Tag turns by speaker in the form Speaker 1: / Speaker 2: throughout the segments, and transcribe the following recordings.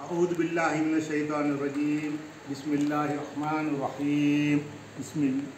Speaker 1: أعوذ بالله من الشيطان الرجيم بسم الله الرحمن الرحيم بسم الله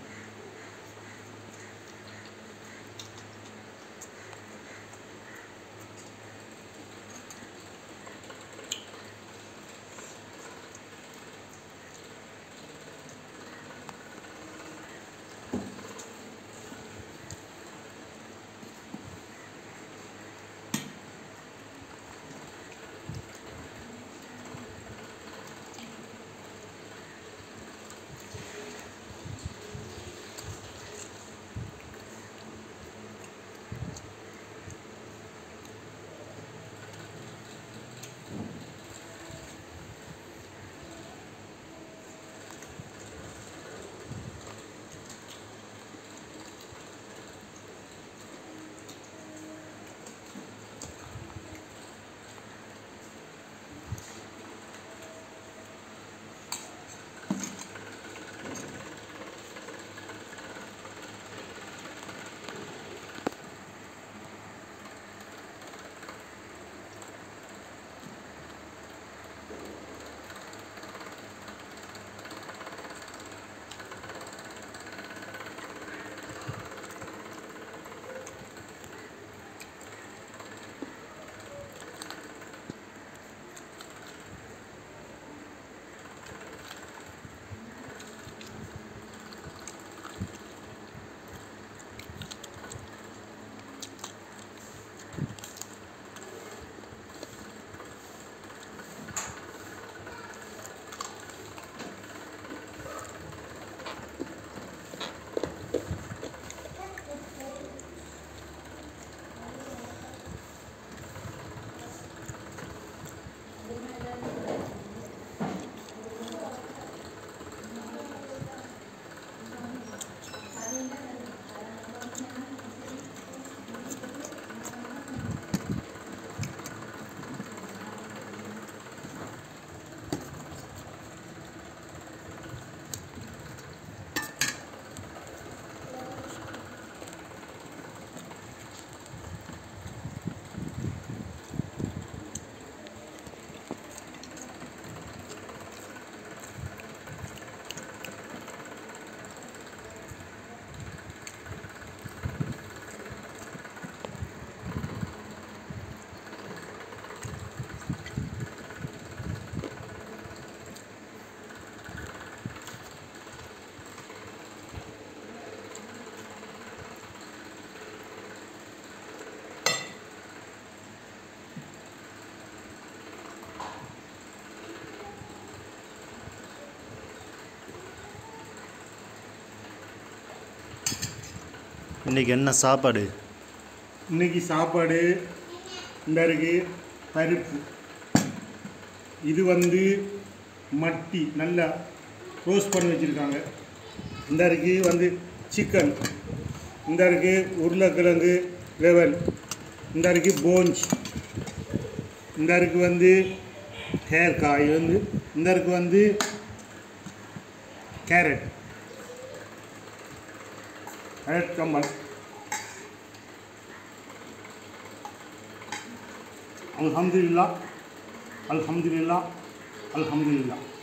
Speaker 2: இன்றைக்கி என்ன சாப்பாடு
Speaker 1: இன்னைக்கு சாப்பாடு இந்த இருக்கு பருப்பு இது வந்து மட்டி நல்லா ரோஸ்ட் பண்ணி வச்சுருக்காங்க இந்த இருக்கு வந்து சிக்கன் இந்த இருக்கு உருளைக்கிழங்கு லெவல் இந்த இருக்கு போஞ்ச் இந்த இருக்கு வந்து ஹேர் காய் வந்து இந்த இருக்கு வந்து கேரட் கேரட் கம்பல் அல்ஹம்துலில்லாஹ் அல்ஹம்துலில்லாஹ் அல்ஹம்துலில்லாஹ்